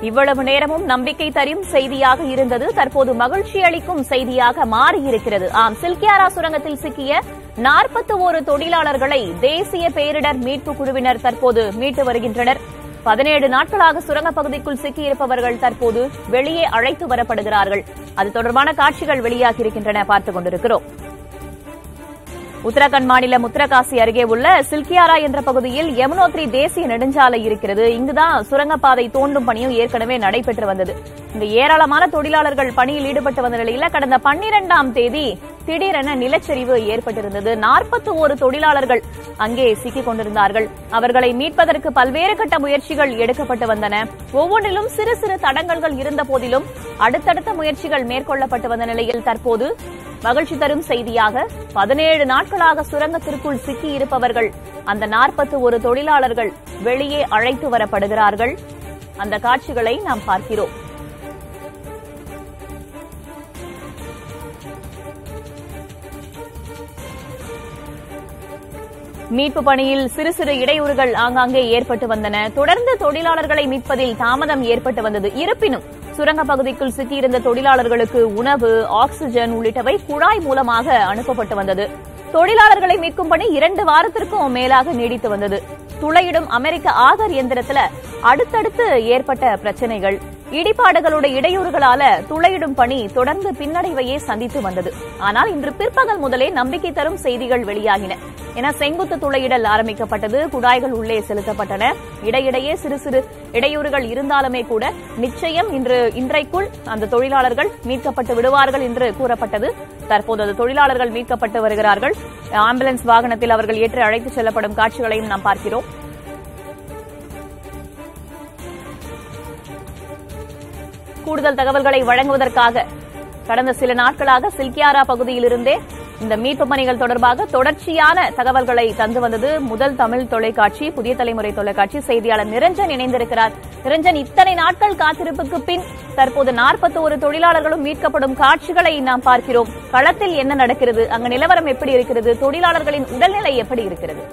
இவ்வளவு நேரமும் நம்பிக்கை தரும் செய்தியாக இருந்தது தற்போது மகிழ்ச்சி அளிக்கும் செய்தியாக மாறியிருக்கிறது ஆம் சில்கியாரா சுரங்கத்தில் சிக்கிய நாற்பத்தி ஒரு தொழிலாளர்களை தேசிய பேரிடர் மீட்பு குழுவினர் தற்போது மீட்டு வருகின்றனர் பதினேழு நாட்களாக சுரங்கப் பகுதிக்குள் சிக்கியிருப்பவர்கள் தற்போது வெளியே அழைத்து வரப்படுகிறார்கள் அது தொடர்பான காட்சிகள் வெளியாகியிருக்கின்றன பார்த்துக் கொண்டிருக்கிறோம் உத்தரகாண்ட் மாநிலம் உத்தரகாசி அருகே உள்ள சில்கியாரா என்ற பகுதியில் யமுனோத்ரி தேசிய நெடுஞ்சாலை இருக்கிறது இங்குதான் சுரங்கப்பாதை தோண்டும் பணியும் ஏற்கனவே நடைபெற்று வந்தது இங்க ஏராளமான தொழிலாளர்கள் பணியில் ஈடுபட்டு வந்த நிலையில கடந்த பன்னிரெண்டாம் தேதி திடீரென நிலச்சரிவு ஏற்பட்டிருந்தது நாற்பத்தி ஒரு தொழிலாளர்கள் அங்கே சிக்கிக் கொண்டிருந்தார்கள் அவர்களை மீட்பதற்கு பல்வேறு கட்ட முயற்சிகள் எடுக்கப்பட்டு வந்தன ஒவ்வொன்றிலும் சிறு சிறு தடங்கல்கள் இருந்த போதிலும் அடுத்தடுத்த முயற்சிகள் மேற்கொள்ளப்பட்டு வந்த நிலையில் தற்போது மகிழ்ச்சி தரும் செய்தியாக பதினேழு நாட்களாக சுரங்கத்திற்குள் சிக்கியிருப்பவர்கள் அந்த நாற்பத்தி ஒரு தொழிலாளர்கள் வெளியே அழைத்து வரப்படுகிறார்கள் அந்த காட்சிகளை நாம் பார்க்கிறோம் மீட்பு பணியில் சிறு சிறு இடையூறுகள் ஆங்காங்கே ஏற்பட்டு வந்தன தொடர்ந்து தொழிலாளர்களை மீட்பதில் தாமதம் ஏற்பட்டு வந்தது இருப்பினும் சுரங்க பகுதிக்குள் சிக்கியிருந்த தொழிலாளர்களுக்கு உணவு ஆக்ஸிஜன் உள்ளிட்டவை குழாய் மூலமாக அனுப்பப்பட்டு வந்தது தொழிலாளர்களை மீட்கும் பணி இரண்டு வாரத்திற்கும் மேலாக நீடித்து வந்தது துளையிடும் அமெரிக்க ஆகர் எந்திரத்துல அடுத்தடுத்து ஏற்பட்ட பிரச்சனைகள் இடிபாடுகளோட இடையூறுகளால துளையிடும் பணி தொடர்ந்து பின்னடைவையே சந்தித்து வந்தது ஆனால் இன்று பிற்பகல் முதலே நம்பிக்கை தரும் செய்திகள் வெளியாகின என செங்குத்து துளையிடல் ஆரம்பிக்கப்பட்டது குழாய்கள் உள்ளே செலுத்தப்பட்டன இடையிடையே சிறு சிறு இடையூறுகள் இருந்தாலுமே கூட நிச்சயம் இன்று இன்றைக்குள் அந்த தொழிலாளர்கள் மீட்கப்பட்டு விடுவார்கள் என்று கூறப்பட்டது தற்போது அந்த தொழிலாளர்கள் மீட்கப்பட்டு வருகிறார்கள் ஆம்புலன்ஸ் வாகனத்தில் அவர்கள் ஏற்றி அழைத்துச் செல்லப்படும் காட்சிகளையும் நாம் பார்க்கிறோம் கூடுதல் தகவல்களை வழங்குவதற்காக கடந்த சில நாட்களாக சில்கியாரா பகுதியிலிருந்தே இந்த மீட்பு பணிகள் தொடர்பாக தொடர்ச்சியான தகவல்களை தந்து வந்தது முதல் தமிழ் தொலைக்காட்சி புதிய தலைமுறை தொலைக்காட்சி செய்தியாளர் நிரஞ்சன் இணைந்திருக்கிறார் நிரஞ்சன் இத்தனை நாட்கள் காத்திருப்புக்கு பின் தற்போது நாற்பத்தோரு தொழிலாளர்களும் மீட்கப்படும் காட்சிகளை நாம் பார்க்கிறோம் களத்தில் என்ன நடக்கிறது அங்கு நிலவரம் எப்படி இருக்கிறது தொழிலாளர்களின் உடல்நிலை எப்படி இருக்கிறது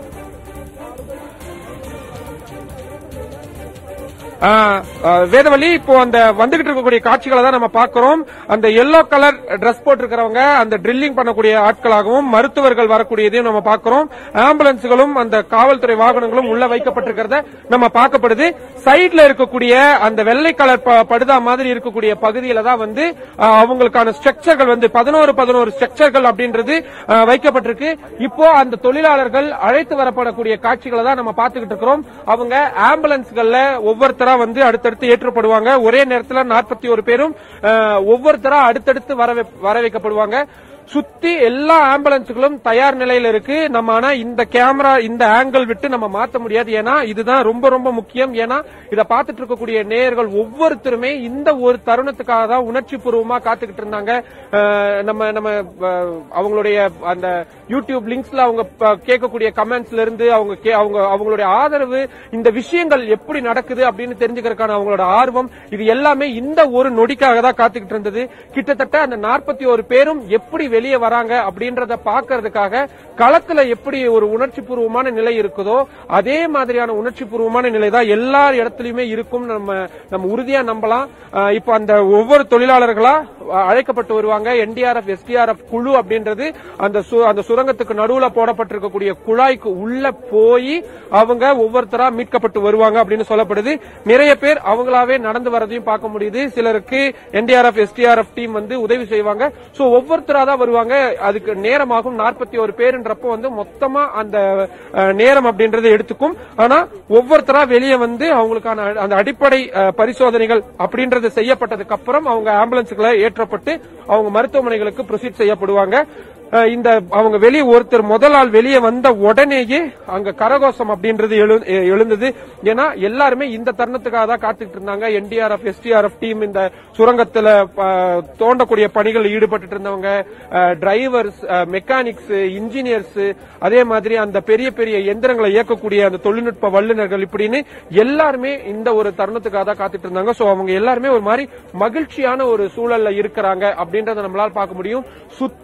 வேதவழி இப்போ அந்த வந்துகிட்டு இருக்கக்கூடிய காட்சிகளை தான் நம்ம பார்க்கிறோம் அந்த எல்லோ கலர் டிரஸ் போட்டிருக்கிறவங்க அந்த ட்ரில்லிங் பண்ணக்கூடிய ஆட்களாகவும் மருத்துவர்கள் வரக்கூடியதையும் நம்ம பார்க்கிறோம் ஆம்புலன்ஸ்களும் அந்த காவல்துறை வாகனங்களும் உள்ள வைக்கப்பட்டிருக்கிறத நம்ம பார்க்கப்படுது சைட்ல இருக்கக்கூடிய அந்த வெள்ளை கலர் ப- படுதா மாதிரி இருக்கக்கூடிய பகுதியில தான் வந்து அஹ், அவங்களுக்கான ஸ்ட்ரக்சர்கள் வந்து பதினோரு பதினோரு ஸ்ட்ரக்சர்கள் அப்படின்றது அஹ், வைக்கப்பட்டிருக்கு இப்போ அந்த தொழிலாளர்கள் அழைத்து வரப்படக்கூடிய காட்சிகளை தான் நம்ம பார்த்துக்கிட்டு இருக்கிறோம் அவங்க ஆம்புலன்ஸ்கள்ல ஒவ்வொருத்தரா வந்து அடுத்தடுத்து ஏற்றப்படுவாங்க ஒரே நேரத்தில் நாற்பத்தி ஒரு பேரும் அஹ், ஒவ்வொருத்தரா அடுத்தடுத்து வர வை- வர வைக்கப்படுவாங்க சுத்தி எல்லா ஆம்புலன்ஸுகளும் தயார் நிலையில இருக்கு நம்ம ஆனா இந்த கேமரா இந்த ஆங்கிள் விட்டு நம்ம மாத்த முடியாது ஏன்னா இதுதான் ரொம்ப ரொம்ப முக்கியம் ஏன்னா இத பார்த்துட்டு இருக்கக்கூடிய நேயர்கள் ஒவ்வொருத்தருமே இந்த ஒரு தருணத்துக்காக தான் உணர்ச்சி பூர்வமா காத்துக்கிட்டு இருந்தாங்க அஹ், நம்ம நம்ம அஹ், அவங்களுடைய அந்த யூடியூப் லிங்க்ஸ்ல அவங்க ப- கேட்கக்கூடிய கமெண்ட்ஸ்ல இருந்து அவங்க கே- அவங்க அவங்களுடைய ஆதரவு இந்த விஷயங்கள் எப்படி நடக்குது அப்படின்னு தெரிஞ்சுக்கிறதுக்கான அவங்களோட ஆர்வம் இது எல்லாமே இந்த ஒரு நொடிக்காக தான் காத்துக்கிட்டு இருந்தது கிட்டத்தட்ட அந்த நாற்பத்தி ஒரு பேரும் எப்படி வெளியே வராங்க அப்படின்றத பாக்குறதுக்காக களத்துல எப்படி ஒரு உணர்ச்சி பூர்வமான நிலை இருக்குதோ அதே மாதிரியான உணர்ச்சி பூர்வமான நிலை தான் எல்லா இடத்துலயுமே இருக்கும் நம்ம நம்ம உறுதியா நம்பலாம் அஹ் இப்ப அந்த ஒவ்வொரு தொழிலாளர்களா அஹ் அழைக்கப்பட்டு வருவாங்க என்டிஆர்எஃப் எஸ்டிஆர்எஃப் குழு அப்படின்றது அந்த சு- அந்த சுரங்கத்துக்கு நடுவுல போடப்பட்டிருக்கக்கூடிய குழாய்க்கு உள்ள போய் அவங்க ஒவ்வொருத்தரா மீட்கப்பட்டு வருவாங்க அப்படின்னு சொல்லப்படுது நிறைய பேர் அவங்களாவே நடந்து வரதையும் பார்க்க முடியுது சிலருக்கு என்டிஆர்எஃப் எஸ்டிஆர்எஃப் டீம் வந்து உதவி செய்வாங்க சோ ஒவ்வொருத்தரா தான் வருவாங்க அதுக்கு நேரமாகும் நாற்பத்தி ஒரு பேருன்றப்போ வந்து மொத்தமா அந்த அஹ், நேரம் அப்படின்றது எடுத்துக்கும் ஆனா ஒவ்வொருத்தரா வெளியே வந்து அவங்களுக்கான அந்த அடிப்படை அஹ், பரிசோதனைகள் அப்படின்றது செய்யப்பட்டதுக்கு அப்புறம் அவங்க ஆம்புலன்ஸுகளை ஏற்றப்பட்டு அவங்க மருத்துவமனைகளுக்கு ப்ரொசீட் செய்யப்படுவாங்க அஹ், இந்த அவங்க வெளியே ஒருத்தர் முதல் ஆள் வெளியே வந்த உடனேயே அங்க கரகோஷம் அப்படின்றது எழு- எ- எழுந்தது ஏன்னா எல்லாருமே இந்த தருணத்துக்காக தான் காத்துக்கிட்டு இருந்தாங்க என்டிஆர்எஃப் எஸ்டிஆர்எஃப் டீம் இந்த சுரங்கத்துல ப- தோண்டக்கூடிய பணிகள் ஈடுபட்டு இருந்தவங்க டிரைவர்ஸ் மெக்கானிக்ஸ் இன்ஜினியர்ஸ் அதே மாதிரி அந்த பெரிய பெரிய எந்திரங்களை இயக்கக்கூடிய அந்த தொழில்நுட்ப வல்லுநர்கள் இப்படின்னு எல்லாருமே இந்த ஒரு தருணத்துக்காக தான் காத்துட்டு இருந்தாங்க சோ அவங்க எல்லாருமே ஒரு மாதிரி மகிழ்ச்சியான ஒரு சூழல்ல இருக்கிறாங்க அப்படின்றத நம்மளால பார்க்க முடியும் சுத்தி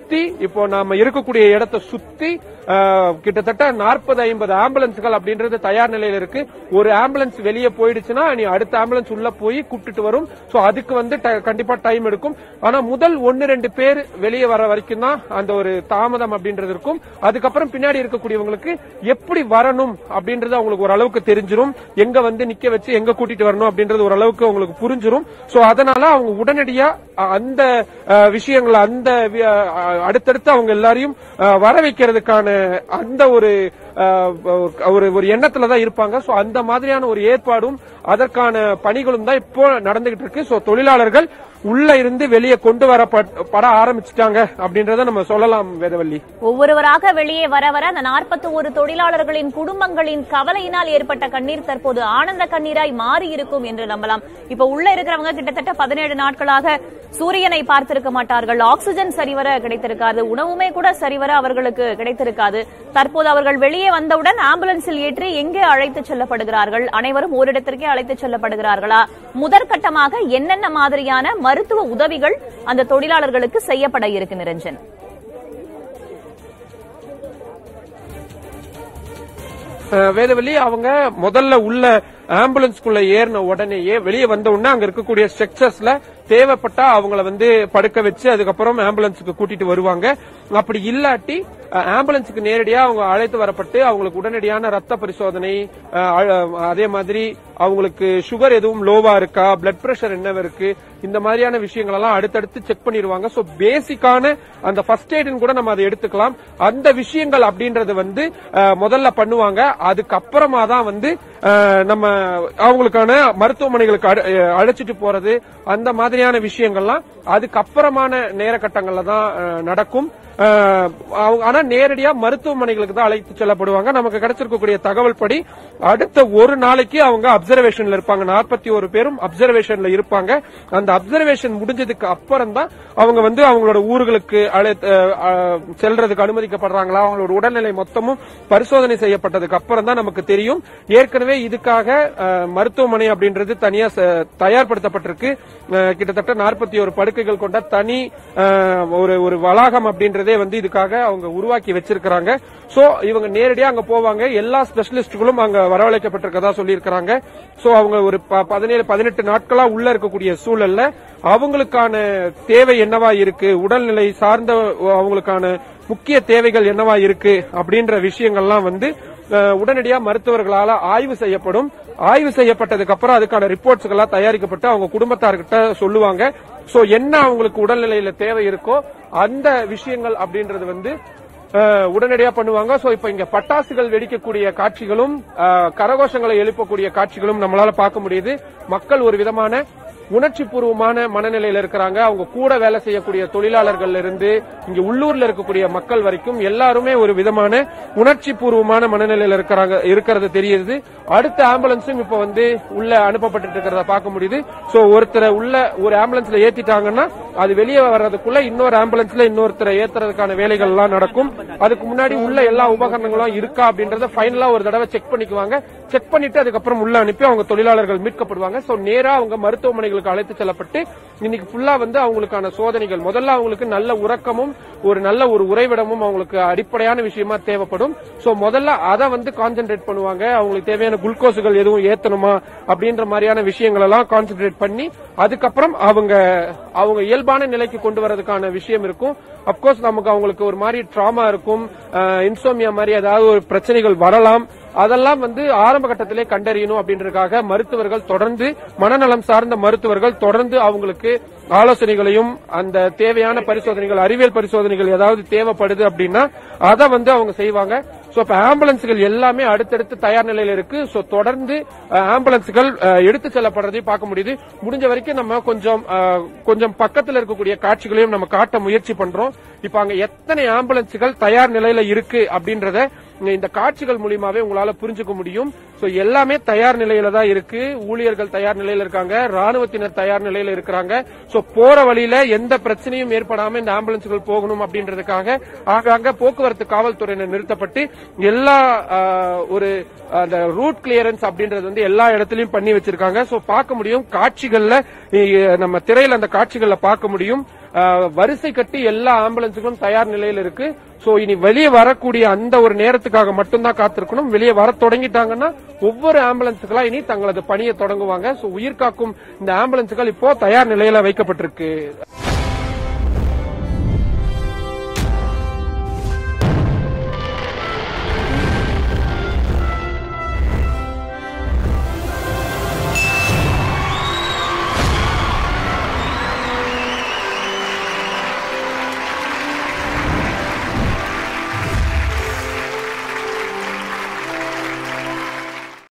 சுத்தி இப்போ நாம இருக்கக்கூடிய இடத்தை சுத்தி ஆஹ், கிட்டத்தட்ட நாற்பது ஐம்பது ஆம்புலன்ஸ்கள் அப்படின்றது தயார் நிலையில இருக்கு ஒரு ஆம்புலன்ஸ் வெளியே போயிடுச்சுன்னா நீ அடுத்த ஆம்புலன்ஸ் உள்ள போய் கூப்பிட்டுட்டு வரும் சோ அதுக்கு வந்து ட- கண்டிப்பா டைம் எடுக்கும் ஆனா முதல் ஒன்னு ரெண்டு பேர் வெளியே வர வரைக்கும் தான் அந்த ஒரு தாமதம் அப்படின்றது இருக்கும் அதுக்கப்புறம் பின்னாடி இருக்கக்கூடியவங்களுக்கு எப்படி வரணும் அப்படின்றது அவங்களுக்கு ஓரளவுக்கு தெரிஞ்சிரும் எங்க வந்து நிக்க வச்சு எங்க கூட்டிட்டு வரணும் அப்படின்றது ஓரளவுக்கு அவங்களுக்கு புரிஞ்சிரும் சோ அதனால அவங்க உடனடியா அ- அந்த அஹ், விஷயங்களை அந்த வி- அஹ், அடுத்தடுத்து அவங்க எல்லாரையும் அஹ், வர வைக்கிறதுக்கான அந்த ஒரு அஹ், ஒரு ஒரு எண்ணத்துல தான் இருப்பாங்க சோ அந்த மாதிரியான ஒரு ஏற்பாடும் அதற்கான பணிகளும் தான் இப்போ நடந்துகிட்டு இருக்கு சோ தொழிலாளர்கள் உள்ள இருந்து வெளியே கொண்டு வர பட ஆரம்பிச்சிட்டாங்க அப்படின்றத நம்ம சொல்லலாம் வேதவள்ளி ஒவ்வொருவராக வெளியே வர வர அந்த 41 ஒரு தொழிலாளர்களின் குடும்பங்களின் கவலையினால் ஏற்பட்ட கண்ணீர் தற்போது ஆனந்த கண்ணீராய் மாறி இருக்கும் என்று நம்பலாம் இப்ப உள்ள இருக்கிறவங்க கிட்டத்தட்ட பதினேழு நாட்களாக சூரியனை பார்த்திருக்க மாட்டார்கள் ஆக்சிஜன் சரிவர கிடைத்திருக்காது உணவுமே கூட சரிவர அவர்களுக்கு கிடைத்திருக்காது தற்போது அவர்கள் வெளியே வந்தவுடன் ஆம்புலன்ஸில் ஏற்றி எங்கே அழைத்துச் செல்லப்படுகிறார்கள் அனைவரும் ஓரிடத்திற்கே அழைத்துச் செல்லப்படுகிறார்களா முதற்கட்டமாக என்னென்ன மாதிரியான மருத்துவ உதவிகள் அந்த தொழிலாளர்களுக்கு செய்யப்பட இருக்கு நிரஞ்சன் அஹ் வேதவள்ளி அவங்க முதல்ல உள்ள ஆம்புலன்ஸ்குள்ள ஏறின உடனேயே வெளியே வந்த உடனே அங்க இருக்கக்கூடிய ஸ்ட்ரக்சர்ஸ்ல தேவைப்பட்டா அவங்கள வந்து படுக்க வச்சு அதுக்கப்புறம் ஆம்புலன்ஸுக்கு கூட்டிட்டு வருவாங்க அப்படி இல்லாட்டி அஹ், ஆம்புலன்ஸுக்கு நேரடியா அவங்க அழைத்து வரப்பட்டு அவங்களுக்கு உடனடியான ரத்த பரிசோதனை அஹ், அழ- அதே மாதிரி அவங்களுக்கு சுகர் எதுவும் லோவா இருக்கா பிளட் பிரஷர் என்ன இருக்கு இந்த மாதிரியான விஷயங்கள் எல்லாம் அடுத்தடுத்து செக் பண்ணிடுவாங்க சோ பேசிக்கான அந்த ஃபர்ஸ்ட் எய்டுன்னு கூட நம்ம அதை எடுத்துக்கலாம் அந்த விஷயங்கள் அப்படின்றது வந்து அஹ், முதல்ல பண்ணுவாங்க அதுக்கப்புறமா தான் வந்து அஹ், நம்ம அவங்களுக்கான மருத்துவமனைகளுக்கு அழ- அஹ், அழைச்சிட்டு போறது அந்த மாதிரியான விஷயங்கள்லாம் அதுக்கப்புறமான நேர கட்டங்கள்ல தான் அஹ், நடக்கும் அஹ், அவங்க- ஆனா நேரடியா மருத்துவமனைகளுக்கு தான் அழைத்து செல்லப்படுவாங்க நமக்கு கிடைச்சிருக்கக்கூடிய தகவல் படி அடுத்த ஒரு நாளைக்கு அவங்க அப்சர்வேஷன்ல இருப்பாங்க நாற்பத்தி ஒரு பேரும் அப்சர்வேஷன்ல இருப்பாங்க அந்த அப்சர்வேஷன் முடிஞ்சதுக்கு அப்புறம் தான் அவங்க வந்து அவங்களோட ஊர்களுக்கு அழைத்து அஹ், அஹ், செல்றதுக்கு அனுமதிக்கப்படுறாங்களா அவங்களோட உடல்நிலை மொத்தமும் பரிசோதனை செய்யப்பட்டதுக்கு அப்புறம் தான் நமக்கு தெரியும் ஏற்கனவே இதுக்காக அஹ், மருத்துவமனை அப்படின்றது தனியா ச- தயார்படுத்தப்பட்டிருக்கு அஹ், கிட்டத்தட்ட நாற்பத்தி ஒரு படுக்கைகள் கொண்ட தனி அஹ், ஒரு ஒரு வளாகம் அப்படின்றதே வந்து இதுக்காக அவங்க உருவாக்கி வச்சிருக்கிறாங்க சோ இவங்க நேரடியா அங்க போவாங்க எல்லா ஸ்பெஷலிஸ்டுகளும் அங்க வரவழைக்கப்பட்டிருக்கதா சொல்லியிருக்கிறாங்க சோ அவங்க ஒரு ப- பதினேழு பதினெட்டு நாட்களா உள்ள இருக்கக்கூடிய சூழல்ல அவங்களுக்கான தேவை என்னவா இருக்கு உடல்நிலை சார்ந்த அவங்களுக்கான முக்கிய தேவைகள் என்னவா இருக்கு அப்படின்ற விஷயங்கள்லாம் வந்து அஹ், உடனடியா மருத்துவர்களால ஆய்வு செய்யப்படும் ஆய்வு செய்யப்பட்டதுக்கு அப்புறம் அதுக்கான ரிப்போர்ட்ஸ் எல்லாம் தயாரிக்கப்பட்டு அவங்க குடும்பத்தார்கிட்ட சொல்லுவாங்க சோ என்ன அவங்களுக்கு உடல்நிலையில தேவை இருக்கோ அந்த விஷயங்கள் அப்படின்றது வந்து அஹ், உடனடியா பண்ணுவாங்க சோ இப்ப இங்க பட்டாசுகள் வெடிக்கக்கூடிய காட்சிகளும் அஹ், கரகோஷங்களை எழுப்பக்கூடிய காட்சிகளும் நம்மளால பார்க்க முடியுது மக்கள் ஒரு விதமான உணர்ச்சி பூர்வமான மனநிலையில இருக்கிறாங்க அவங்க கூட வேலை செய்யக்கூடிய தொழிலாளர்கள்ல இருந்து இங்க உள்ளூர்ல இருக்கக்கூடிய மக்கள் வரைக்கும் எல்லாருமே ஒரு விதமான உணர்ச்சி பூர்வமான மனநிலையில இருக்கிறாங்க இருக்கிறது தெரியுது அடுத்த ஆம்புலன்ஸும் இப்ப வந்து உள்ள அனுப்பப்பட்டு இருக்கிறத பார்க்க முடியுது சோ ஒருத்தரை உள்ள ஒரு ஆம்புலன்ஸ்ல ஏத்திட்டாங்கன்னா அது வெளியே வர்றதுக்குள்ள இன்னொரு ஆம்புலன்ஸ்ல இன்னொருத்தரை ஏத்துறதுக்கான வேலைகள் எல்லாம் நடக்கும் அதுக்கு முன்னாடி உள்ள எல்லா உபகரணங்களும் இருக்கா அப்படின்றத ஃபைனலா ஒரு தடவை செக் பண்ணிக்குவாங்க செக் பண்ணிட்டு அதுக்கப்புறம் உள்ள அனுப்பி அவங்க தொழிலாளர்கள் மீட்கப்படுவாங்க சோ நேரா அவங்க மருத்துவமனைகளுக்கு அழைத்து செல்லப்பட்டு இன்னைக்கு ஃபுல்லா வந்து அவங்களுக்கான சோதனைகள் முதல்ல அவங்களுக்கு நல்ல உறக்கமும் ஒரு நல்ல ஒரு உறைவிடமும் அவங்களுக்கு அடிப்படையான விஷயமா தேவைப்படும் சோ முதல்ல அதை வந்து கான்சென்ட்ரேட் பண்ணுவாங்க அவங்களுக்கு தேவையான குளுக்கோஸுகள் எதுவும் ஏத்தணுமா அப்படின்ற மாதிரியான விஷயங்கள் எல்லாம் கான்சென்ட்ரேட் பண்ணி அதுக்கப்புறம் அவங்க அவங்க இயல்பான நிலைக்கு கொண்டு வரதுக்கான விஷயம் இருக்கும் அப்கோர்ஸ் நமக்கு அவங்களுக்கு ஒரு மாதிரி ட்ராமா இருக்கும் இன்சோமியா மாதிரி ஏதாவது ஒரு பிரச்சனைகள் வரலாம் அதெல்லாம் வந்து ஆரம்ப கட்டத்திலே கண்டறியணும் அப்படின்றதுக்காக மருத்துவர்கள் தொடர்ந்து மனநலம் சார்ந்த மருத்துவர்கள் தொடர்ந்து அவங்களுக்கு ஆலோசனைகளையும் அந்த தேவையான பரிசோதனைகள் அறிவியல் பரிசோதனைகள் ஏதாவது தேவைப்படுது அப்படின்னா அதை வந்து அவங்க செய்வாங்க சோ இப்ப ஆம்புலன்ஸ்கள் எல்லாமே அடுத்தடுத்து தயார் நிலையில இருக்கு சோ தொடர்ந்து அஹ், ஆம்புலன்ஸ்கள் அஹ், எடுத்து செல்லப்படுறதையும் பார்க்க முடியுது முடிஞ்ச வரைக்கும் நம்ம கொஞ்சம் அஹ், கொஞ்சம் பக்கத்துல இருக்கக்கூடிய காட்சிகளையும் நம்ம காட்ட முயற்சி பண்றோம் இப்ப அங்க எத்தனை ஆம்புலன்ஸ்கள் தயார் நிலையில இருக்கு அப்படின்றத இங்க இந்த காட்சிகள் மூலியமாவே உங்களால புரிஞ்சுக்க முடியும் சோ எல்லாமே தயார் நிலையில தான் இருக்கு ஊழியர்கள் தயார் நிலையில இருக்காங்க ராணுவத்தினர் தயார் நிலையில இருக்கிறாங்க சோ போற வழியில எந்த பிரச்சனையும் ஏற்படாம இந்த ஆம்புலன்ஸ்கள் போகணும் அப்படின்றதுக்காக ஆங்காங்க போக்குவரத்து காவல்துறையினர் நிறுத்தப்பட்டு எல்லா ஆஹ், ஒரு அந்த ரூட் கிளியரன்ஸ் அப்படின்றது வந்து எல்லா இடத்துலயும் பண்ணி வச்சிருக்காங்க சோ பார்க்க முடியும் காட்சிகள்ல இ- நம்ம திரையில அந்த காட்சிகள்ல பார்க்க முடியும் அஹ், வரிசை கட்டி எல்லா ஆம்புலன்ஸுகளும் தயார் நிலையில் இருக்கு சோ இனி வெளியே வரக்கூடிய அந்த ஒரு நேரத்துக்காக மட்டும்தான் காத்திருக்கணும் வெளியே வர தொடங்கிட்டாங்கன்னா ஒவ்வொரு ஆம்புலன்ஸுகளா இனி தங்களது பணியை தொடங்குவாங்க சோ உயிர் காக்கும் இந்த ஆம்புலன்ஸுகள் இப்போ தயார் நிலையில வைக்கப்பட்டிருக்கு